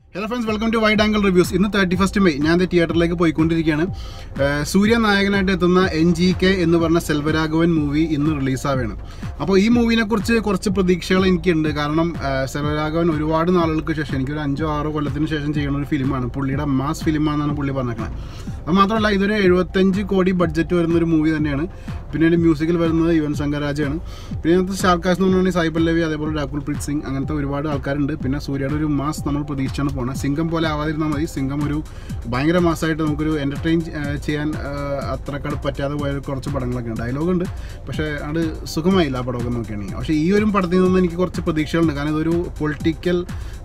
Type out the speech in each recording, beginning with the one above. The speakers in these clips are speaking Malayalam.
hello friends welcome to wide angle reviews ഇന്ന് തേർട്ടി ഫസ്റ്റ് മെയ് ഞാൻ തിയേറ്ററിലേക്ക് പോയിക്കൊണ്ടിരിക്കുകയാണ് ഏഹ് സൂര്യ നായകനായിട്ട് എത്തുന്ന എൻ ജി കെ എന്ന് പറഞ്ഞ സെൽവരാഘവൻ മൂവി ഇന്ന് റിലീസാവുകയാണ് അപ്പോൾ ഈ മൂവിനെ കുറിച്ച് കുറച്ച് പ്രതീക്ഷകൾ എനിക്കുണ്ട് കാരണം ഏഹ് സെൽവരാഘവൻ ഒരുപാട് നാളുകൾക്ക് ശേഷം എനിക്കൊരു അഞ്ചോ ആറോ കൊല്ലത്തിന് ശേഷം ചെയ്യുന്ന ഒരു ഫിലിമാണ് പുള്ളിയുടെ മാസ് ഫിലിമാണെന്നാണ് പുള്ളി പറഞ്ഞേക്കുന്നത് അത് മാത്രമല്ല ഇതൊരു എഴുപത്തഞ്ച് കോടി ബഡ്ജറ്റ് വരുന്ന ഒരു മൂവി തന്നെയാണ് പിന്നെ ഇതിൻ്റെ മ്യൂസിക്കിൽ വരുന്നത് യുവൻ ശങ്കർ രാജയാണ് പിന്നെ ഇതിനകത്ത് സ്റ്റാർകാസ് എന്ന് പറഞ്ഞാൽ സായി പല്ലവി അതേപോലെ രാഹുൽ പ്രീത് സിംഗ് അങ്ങനത്തെ ഒരുപാട് ആൾക്കാരുണ്ട് പിന്നെ സൂര്യയുടെ ഒരു മാസ് നമ്മൾ പ്രതീക്ഷിച്ചാണ് പോണത് സിംഗം പോലെ ആവാതിരുന്നാൽ മതി സിംഗം ഒരു ഭയങ്കര മാസമായിട്ട് നമുക്കൊരു എൻ്റർടൈൻ ചെയ്യാൻ ആ, അത്രക്കട് പറ്റാതെ പോയ ഒരു കുറച്ച് പടങ്ങളൊക്കെ ഉണ്ട് ഡയലോഗ് ഉണ്ട് പക്ഷേ അത് സുഖമായില്ല ആ പടമൊക്കെ നോക്കുകയാണെങ്കിൽ പക്ഷേ ഈ ഒരു പടത്തിൽ നിന്ന് എനിക്ക് കുറച്ച് പ്രതീക്ഷകളുണ്ട് കാരണം ഇതൊരു പൊളിറ്റിക്കൽ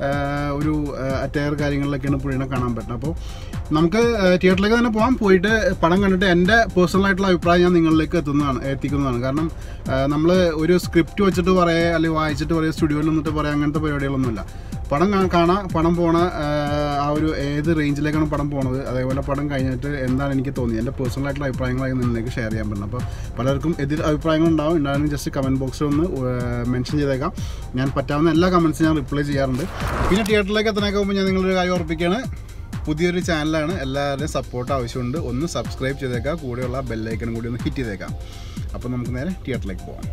ഒരു അറ്റയർ കാര്യങ്ങളിലൊക്കെയാണ് പുള്ളിനെ കാണാൻ പറ്റുന്നത് അപ്പോൾ നമുക്ക് തിയേറ്ററിലേക്ക് തന്നെ പോകാം പോയിട്ട് പടം കണ്ടിട്ട് എൻ്റെ പേഴ്സണൽ ആയിട്ടുള്ള അഭിപ്രായം ഞാൻ നിങ്ങളിലേക്ക് എത്തുന്നതാണ് എത്തിക്കുന്നതാണ് കാരണം നമ്മൾ ഒരു സ്ക്രിപ്റ്റ് വെച്ചിട്ട് പറയുക അല്ലെങ്കിൽ വായിച്ചിട്ട് പറയുക സ്റ്റുഡിയോയിൽ നിന്നിട്ട് പറയാം അങ്ങനത്തെ പരിപാടികളൊന്നുമില്ല പടം കാ- കാണാം പടം പോണ ആ, ആ ഒരു ഏത് റേഞ്ചിലേക്കാണ് പടം പോണത് അതേപോലെ പടം കഴിഞ്ഞിട്ട് എന്താണ് എനിക്ക് തോന്നിയത് എൻ്റെ പേഴ്സണൽ ആയിട്ടുള്ള അഭിപ്രായങ്ങളായി നിന്നിലേക്ക് ഷെയർ ചെയ്യാൻ പറ്റുന്നത് അപ്പോൾ പലർക്കും എതിർ അഭിപ്രായങ്ങൾ ഉണ്ടാവും ഉണ്ടാകും ജസ്റ്റ് കമൻറ്റ് ബോക്സിൽ ഒന്ന് മെൻഷൻ ചെയ്തേക്കാം ഞാൻ പറ്റാവുന്ന എല്ലാ കമൻസും ഞാൻ റിപ്ലൈ ചെയ്യാറുണ്ട് പിന്നെ തിയേറ്ററിലേക്ക് എത്തണേക്ക് മുമ്പ് ഞാൻ നിങ്ങളൊരു കാര്യം ഉറപ്പിക്കുകയാണ് പുതിയൊരു ചാനലാണ് എല്ലാവരുടെയും സപ്പോർട്ട് ആവശ്യമുണ്ട് ഒന്ന് സബ്സ്ക്രൈബ് ചെയ്തേക്കാം കൂടെയുള്ള ബെല്ലൈക്കനും കൂടി ഒന്ന് ഹിറ്റ് ചെയ്തേക്കാം അപ്പോൾ നമുക്ക് നേരെ തിയേറ്ററിലേക്ക് പോകാം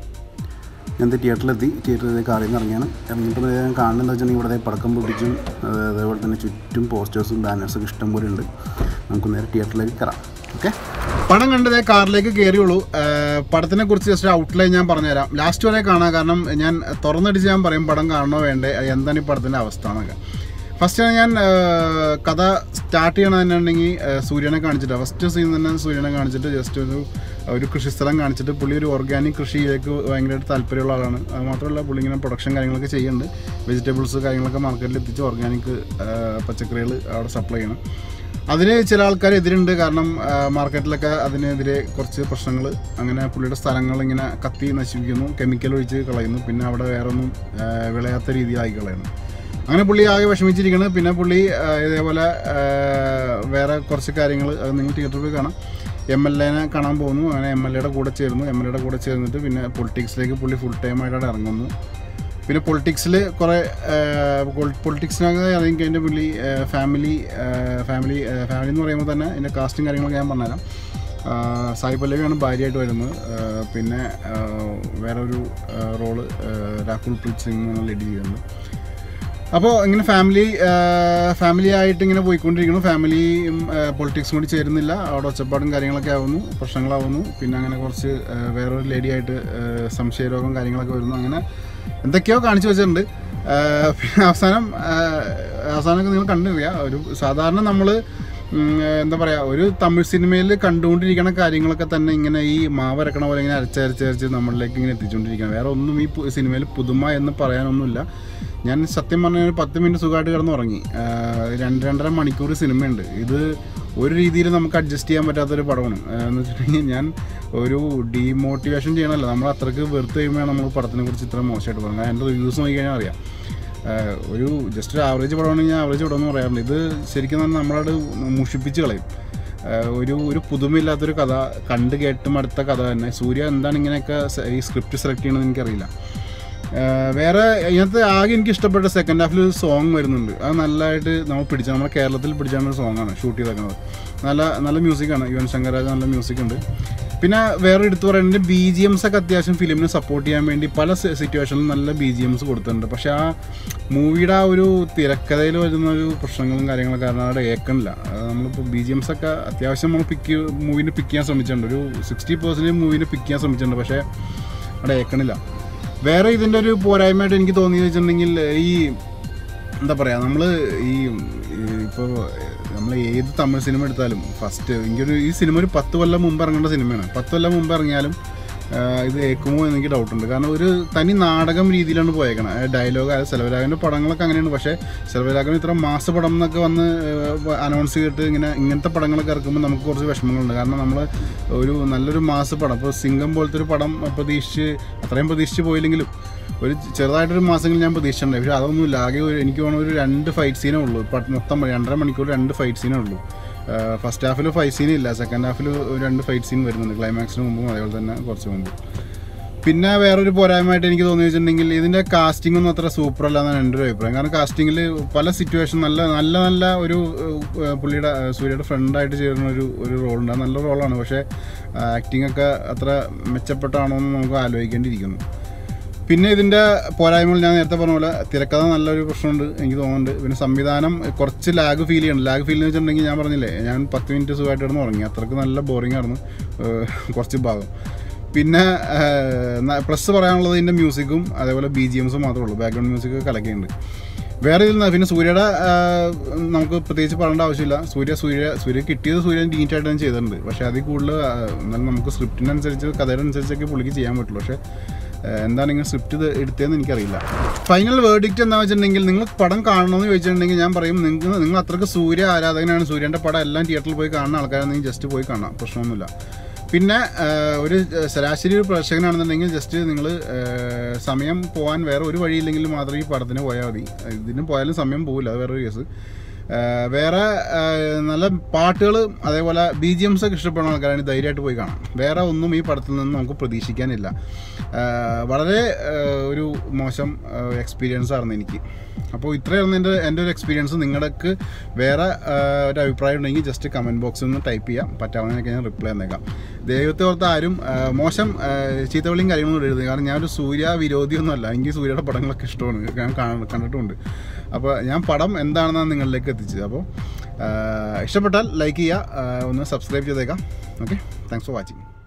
ഞാൻ തിയേറ്ററിലെത്തി തിയേറ്ററിൽ കാറിൽ നിന്ന് ഇറങ്ങിയാണ് ഇറങ്ങിയിട്ട് നേരെ ഞാൻ കാണുന്നത് വെച്ചിട്ടുണ്ടെങ്കിൽ ഇവിടെ പടക്കം പൊട്ടിച്ചും അത് അതേപോലെ തന്നെ ചുറ്റും പോസ്റ്റേഴ്സും ബാനേഴ്സൊക്കെ ഇഷ്ടം പോലെ ഉണ്ട് നമുക്ക് നേരെ തിയേറ്ററിലേക്ക് കയറാം ഓക്കെ പടം കണ്ടത് കാറിലേക്ക് കയറിയുള്ളൂ പടത്തിനെ കുറിച്ച് ജസ്റ്റ് ഔട്ട്ലൈൻ ഞാൻ പറഞ്ഞുതരാം ലാസ്റ്റ് വരെ കാണാം കാരണം ഞാൻ തുറന്നടിച്ച് ഞാൻ പറയും പടം കാണണോ വേണ്ടേ അത് എന്താണ് ഈ പടത്തിൻ്റെ അവസ്ഥ എന്നൊക്കെ ഫസ്റ്റ് ഞാൻ ആ, കഥ സ്റ്റാർട്ട് ചെയ്യണത് തന്നെ ഉണ്ടെങ്കിൽ സൂര്യനെ കാണിച്ചിട്ട് ഫസ്റ്റ് സീൻ തന്നെ സൂര്യനെ കാണിച്ചിട്ട് ജസ്റ്റ് ഒരു ഒരു കൃഷിസ്ഥലം കാണിച്ചിട്ട് പുള്ളി ഒരു ഓർഗാനിക് കൃഷിയിലേക്ക് ഭയങ്കരമായിട്ട് താല്പര്യമുള്ള ആളാണ് അത് മാത്രമല്ല പുള്ളി ഇങ്ങനെ പ്രൊഡക്ഷൻ കാര്യങ്ങളൊക്കെ ചെയ്യുന്നുണ്ട് വെജിറ്റബിൾസ് കാര്യങ്ങളൊക്കെ മാർക്കറ്റിൽ എത്തിച്ച് ഓർഗാനിക് പച്ചക്കറികൾ അവിടെ സപ്ലൈ ചെയ്യണം അതിന് ചില ആൾക്കാർ എതിരുണ്ട് കാരണം ആ, മാർക്കറ്റിലൊക്കെ അതിനെതിരെ കുറച്ച് പ്രശ്നങ്ങൾ അങ്ങനെ പുള്ളിയുടെ സ്ഥലങ്ങൾ ഇങ്ങനെ കത്തി നശിപ്പിക്കുന്നു കെമിക്കൽ ഒഴിച്ച് കളയുന്നു പിന്നെ അവിടെ വേറെ ഒന്നും ആ, വിളയാത്ത രീതിയിലായി കളയുന്നു അങ്ങനെ പുള്ളി ആകെ വിഷമിച്ചിരിക്കുന്നത് പിന്നെ പുള്ളി ആ, ഇതേപോലെ ആ, വേറെ കുറച്ച് കാര്യങ്ങൾ അത് നിങ്ങൾ തിയേറ്ററിൽ പോയി കാണാം എം എൽ എനെ കാണാൻ പോകുന്നു അങ്ങനെ എം എൽ എയുടെ കൂടെ ചേർന്നു എം എൽ എയുടെ കൂടെ ചേർന്നിട്ട് പിന്നെ പൊളിറ്റിക്സിലേക്ക് പുള്ളി ഫുൾ ടൈം ആയിട്ട് അവിടെ ഇറങ്ങുന്നു പിന്നെ പൊളിറ്റിക്സിൽ കുറേ പൊളിറ്റിക്സിനകത്ത് ഇറങ്ങി അതിൻ്റെ പുള്ളി ഫാമിലി ഫാമിലി ഫാമിലി എന്ന് പറയുമ്പോൾ തന്നെ അതിൻ്റെ കാസ്റ്റും കാര്യങ്ങളൊക്കെ ഞാൻ പറഞ്ഞുതരാം ആ, സായി പല്ലവിയാണ് ഭാര്യയായിട്ട് വരുന്നത് ആ, പിന്നെ ആ, വേറൊരു റോള് രാഹുൽ പ്രീത് സിംഗ് എന്നാണ് ലീഡ് ചെയ്യുന്നത് അപ്പോൾ ഇങ്ങനെ ഫാമിലി ഫാമിലി ആയിട്ട് ഇങ്ങനെ പോയിക്കൊണ്ടിരിക്കുന്നു ഫാമിലിയും പൊളിറ്റിക്സും കൂടി ചേരുന്നില്ല അവിടെ ഒച്ചപ്പാടും കാര്യങ്ങളൊക്കെ ആവുന്നു പ്രശ്നങ്ങളാവുന്നു പിന്നെ അങ്ങനെ കുറച്ച് ആ, വേറൊരു ലേഡിയായിട്ട് സംശയരോഗം കാര്യങ്ങളൊക്കെ വരുന്നു അങ്ങനെ എന്തൊക്കെയോ കാണിച്ചു വെച്ചിട്ടുണ്ട് ആ, പിന്നെ അവസാനം ആ, അവസാനമൊക്കെ നിങ്ങൾ കണ്ടിരിക്കുക ഒരു സാധാരണ നമ്മൾ എന്താ പറയുക ഒരു തമിഴ് സിനിമയിൽ കണ്ടുകൊണ്ടിരിക്കുന്ന കാര്യങ്ങളൊക്കെ തന്നെ ഇങ്ങനെ ഈ മാവരക്കണ പോലെ ഇങ്ങനെ അരച്ചരച്ചരച്ച് നമ്മളിലേക്ക് ഇങ്ങനെ എത്തിച്ചുകൊണ്ടിരിക്കുകയാണ് വേറെ ഒന്നും ഈ പു- സിനിമയിൽ പുതുമ എന്ന് പറയാനൊന്നുമില്ല ഞാൻ സത്യം പറഞ്ഞാൽ ഒരു പത്ത് മിനിറ്റ് സുഖമായിട്ട് കിടന്ന് ഉറങ്ങി ആ, രണ്ട് രണ്ടര മണിക്കൂർ സിനിമയുണ്ട് ഇത് ഒരു രീതിയിൽ നമുക്ക് അഡ്ജസ്റ്റ് ചെയ്യാൻ പറ്റാത്തൊരു പടമാണ് ആ, എന്ന് വെച്ചിട്ടുണ്ടെങ്കിൽ ഞാൻ ഒരു ഡീമോട്ടിവേഷൻ ചെയ്യണമല്ലോ നമ്മൾ അത്രയ്ക്ക് വെറുത്ത് കഴിയുമ്പോൾ നമ്മൾ പടത്തിനെ കുറിച്ച് ഇത്ര മോശമായിട്ട് പറയുന്നത് എൻ്റെ റിവ്യൂസ് നോക്കി കഴിഞ്ഞാൽ അറിയാം ആ, ഒരു ജസ്റ്റ് ഒരു ആവറേജ് പടമാണെങ്കിൽ ആവറേജ് പടം എന്ന് പറയാറുണ്ട് ഇത് ശരിക്കും പറഞ്ഞാൽ നമ്മളത് മുഷിപ്പിച്ച് കളയും ആ, ഒരു ഒരു പുതുമയില്ലാത്തൊരു കഥ കണ്ട് കേട്ടും അടുത്ത കഥ തന്നെ സൂര്യ എന്താണ് ഇങ്ങനെയൊക്കെ സ- ഈ സ്ക്രിപ്റ്റ് സെലക്ട് ചെയ്യണമെന്ന് എനിക്കറിയില്ല ആ, വേറെ ഇതിനകത്ത് ആകെ എനിക്ക് ഇഷ്ടപ്പെട്ട സെക്കൻഡ് ഹാഫിൽ ഒരു സോങ് വരുന്നുണ്ട് അത് നല്ലതായിട്ട് നമ്മൾ പിടിച്ച നമ്മുടെ കേരളത്തിൽ പിടിച്ചാണ് ഒരു സോങ്ങാണ് ഷൂട്ട് ചെയ്തേക്കുന്നത് നല്ല നല്ല മ്യൂസിക്കാണ് യുവൻ ശങ്കർ രാജ നല്ല മ്യൂസിക് ഉണ്ട് പിന്നെ വേറെ എടുത്തു പറയുന്നത് ബി ജി എംസ് ഒക്കെ അത്യാവശ്യം ഫിലിമിനെ സപ്പോർട്ട് ചെയ്യാൻ വേണ്ടി പല സിറ്റുവേഷനിലും നല്ല ബി ജി എംസ് കൊടുത്തിട്ടുണ്ട് പക്ഷേ ആ മൂവിയുടെ ആ ഒരു തിരക്കഥയിൽ വരുന്ന ഒരു പ്രശ്നങ്ങളും കാര്യങ്ങളും കാരണം അവിടെ ഏക്കണില്ല നമ്മളിപ്പോൾ ബി ജി എംസ് ഒക്കെ അത്യാവശ്യം നമ്മൾ പിക്ക് മൂവിനെ പിക്ക് ചെയ്യാൻ ശ്രമിച്ചിട്ടുണ്ട് ഒരു സിക്സ്റ്റി പെർസെൻറ്റ് മൂവിനെ പിക്ക് ചെയ്യാൻ ശ്രമിച്ചിട്ടുണ്ട് പക്ഷേ അവിടെ ഏക്കണില്ല വേറെ ഇതിൻ്റെ ഒരു പോരായ്മയായിട്ട് എനിക്ക് തോന്നിയെന്ന് വെച്ചിട്ടുണ്ടെങ്കിൽ ഈ എന്താ പറയുക നമ്മൾ ഈ ഇപ്പോൾ നമ്മൾ ഏത് തമിഴ് സിനിമ എടുത്താലും ഫസ്റ്റ് എനിക്കൊരു ഈ സിനിമ ഒരു പത്ത് കൊല്ലം മുമ്പ് ഇറങ്ങേണ്ട സിനിമയാണ് പത്ത് കൊല്ലം മുമ്പ് ഇറങ്ങിയാലും ആ, ഇത് ഏക്കുമോ എന്ന് എനിക്ക് ഡൗട്ടുണ്ട് കാരണം ഒരു തനി നാടകം രീതിയിലാണ് പോയേക്കണം ഡയലോഗ് അത് സെൽവരാഗൻ്റെ പടങ്ങളൊക്കെ അങ്ങനെയാണ് പക്ഷേ സെൽവരാഗൻ ഇത്ര മാസ പടം എന്നൊക്കെ വന്ന് അനൗൺസ് ചെയ്തിട്ട് ഇങ്ങനെ ഇങ്ങനത്തെ പടങ്ങളൊക്കെ ഇറക്കുമ്പോൾ നമുക്ക് കുറച്ച് വിഷമങ്ങളുണ്ട് കാരണം നമ്മൾ ഒരു നല്ലൊരു മാസ പടം ഇപ്പോൾ സിംഗം പോലത്തെ ഒരു പടം പ്രതീക്ഷിച്ച് അത്രയും പ്രതീക്ഷിച്ച് പോയില്ലെങ്കിലും ഒരു ചെറുതായിട്ടൊരു മാസങ്ങൾ ഞാൻ പ്രതീക്ഷിച്ചിട്ടുണ്ട് പക്ഷേ അതൊന്നുമില്ല ആകെ ഒരു എനിക്ക് തോന്നുന്നു ഒരു രണ്ട് ഫൈറ്റ് സീനേ ഉള്ളൂ ഇപ്പം മൊത്തം രണ്ടര മണിക്കൂർ രണ്ട് ഫൈറ്റ് സീനേ ഉള്ളൂ ഫസ്റ്റ് ഹാഫിൽ ഫൈറ്റ് സീൻ ഇല്ല സെക്കൻഡ് ഹാഫിൽ രണ്ട് ഫൈറ്റ് സീൻ വരുന്നുണ്ട് ക്ലൈമാക്സിന് മുമ്പും അതേപോലെ തന്നെ കുറച്ച് മുമ്പ് പിന്നെ വേറൊരു പോരായ്മയായിട്ട് എനിക്ക് തോന്നി വെച്ചിട്ടുണ്ടെങ്കിൽ ഇതിൻ്റെ കാസ്റ്റിംഗ് ഒന്നും അത്ര സൂപ്പർ അല്ല എന്നാണ് എൻ്റെ ഒരു അഭിപ്രായം കാരണം കാസ്റ്റിങ്ങിൽ പല സിറ്റുവേഷൻ നല്ല നല്ല നല്ല ഒരു ഏഹ്, പുള്ളിയുടെ ഏഹ്, സൂര്യയുടെ ഫ്രണ്ടായിട്ട് ചേരുന്ന ഒരു ഒരു റോളുണ്ട് അത് നല്ല റോളാണ് പക്ഷേ ആക്ടിംഗ് ഒക്കെ അത്ര മെച്ചപ്പെട്ടാണോ എന്ന് നമുക്ക് ആലോചിക്കേണ്ടിയിരിക്കുന്നു പിന്നെ ഇതിൻ്റെ പോരായ്മകൾ ഞാൻ നേരത്തെ പറഞ്ഞ പോലെ തിരക്കഥ നല്ലൊരു പ്രശ്നമുണ്ട് എനിക്ക് തോന്നുന്നുണ്ട് പിന്നെ സംവിധാനം കുറച്ച് ലാഗ് ഫീൽ ചെയ്യുന്നുണ്ട് ലാഗ് ഫീൽ എന്ന് വെച്ചിട്ടുണ്ടെങ്കിൽ ഞാൻ പറഞ്ഞില്ലേ ഞാൻ പത്ത് മിനിറ്റ് സുഖമായിട്ട് കിടന്ന് ഉറങ്ങി അത്രക്ക് നല്ല ബോറിംഗ് ആയിരുന്നു ഏഹ് കുറച്ച് ഭാഗം പിന്നെ പ്ലസ് പറയാനുള്ളത് ഇതിൻ്റെ മ്യൂസിക്കും അതേപോലെ ബി ജി എംസും മാത്രമേ ഉള്ളൂ ബാക്ക്ഗ്രൗണ്ട് മ്യൂസിക് കലക്കിയുണ്ട് വേറെ ഇതിൽ നിന്ന് പിന്നെ സൂര്യയുടെ ആ, നമുക്ക് പ്രത്യേകിച്ച് പറയേണ്ട ആവശ്യമില്ല സൂര്യ സൂര്യ സൂര്യ കിട്ടിയത് സൂര്യൻ നീറ്റായിട്ട് തന്നെ ചെയ്തിട്ടുണ്ട് പക്ഷേ അതിൽ കൂടുതൽ ആ, എന്നാലും നമുക്ക് സ്ക്രിപ്റ്റിനനുസരിച്ച് കഥയുടെ അനുസരിച്ചൊക്കെ പുള്ളിക്ക് ചെയ്യാൻ പറ്റുള്ളൂ പക്ഷേ ആ, എന്താണ് ഇങ്ങനെ സ്ക്രിപ്റ്റ് ഇത് എടുത്തതെന്ന് എനിക്കറിയില്ല ഫൈനൽ വേർഡിക്റ്റ് എന്താ വെച്ചിട്ടുണ്ടെങ്കിൽ നിങ്ങൾ പടം കാണണമെന്ന് ചോദിച്ചിട്ടുണ്ടെങ്കിൽ ഞാൻ പറയും നിങ്ങൾ നിങ്ങൾ അത്രയ്ക്ക് സൂര്യ ആരാധകനാണ് സൂര്യൻ്റെ പടം എല്ലാം തിയേറ്ററിൽ പോയി കാണുന്ന ആൾക്കാരാണെങ്കിൽ ജസ്റ്റ് പോയി കാണാം പ്രശ്നമൊന്നുമില്ല പിന്നെ ആ, ഒരു ശരാശരി ഒരു പ്രേക്ഷകനാണെന്നുണ്ടെങ്കിൽ ജസ്റ്റ് നിങ്ങൾ സമയം പോകാൻ വേറെ ഒരു വഴിയില്ലെങ്കിൽ മാത്രം ഈ പടത്തിന് പോയാൽ മതി ഇതിന് പോയാലും സമയം പോകില്ല അത് വേറൊരു കേസ് ആ, വേറെ ആ, നല്ല പാട്ടുകൾ അതേപോലെ ബി ജി എംസ് ഒക്കെ ഇഷ്ടപ്പെടുന്ന ആൾക്കാരാണ് ധൈര്യമായിട്ട് പോയി കാണാം വേറെ ഒന്നും ഈ പടത്തിൽ നിന്ന് നമുക്ക് പ്രതീക്ഷിക്കാനില്ല ആ, വളരെ ആ, ഒരു മോശം എക്സ്പീരിയൻസ് ആയിരുന്നു എനിക്ക് അപ്പോൾ ഇത്രയായിരുന്നു എൻ്റെ എൻ്റെ ഒരു എക്സ്പീരിയൻസ് നിങ്ങൾക്ക് വേറെ ആ, ഒരു അഭിപ്രായം ഉണ്ടെങ്കിൽ ജസ്റ്റ് കമൻറ്റ് ബോക്സിൽ നിന്ന് ടൈപ്പ് ചെയ്യാം പറ്റാവുന്നതിനൊക്കെ ഞാൻ റിപ്ലൈ തന്നേക്കാം ദൈവത്തെ ഓർത്ത് ആരും ആ, മോശം ആ, ചീത്തവിളിയും കാര്യങ്ങളൊന്നും എഴുതുന്നത് കാരണം ഞാനൊരു സൂര്യ വിരോധിയൊന്നുമല്ല എനിക്ക് സൂര്യയുടെ പടങ്ങളൊക്കെ ഇഷ്ടമാണ് ഞാൻ കാണ- കണ്ടിട്ടുമുണ്ട് അപ്പോൾ ഞാൻ പടം എന്താണെന്നാണ് നിങ്ങളിലേക്ക് എത്തിച്ചത് അപ്പോൾ ആ, ഇഷ്ടപ്പെട്ടാൽ ലൈക്ക് ചെയ്യുക ആ, ഒന്ന് സബ്സ്ക്രൈബ് ചെയ്തേക്കാം ഓക്കെ താങ്ക്സ് ഫോർ വാച്ചിങ്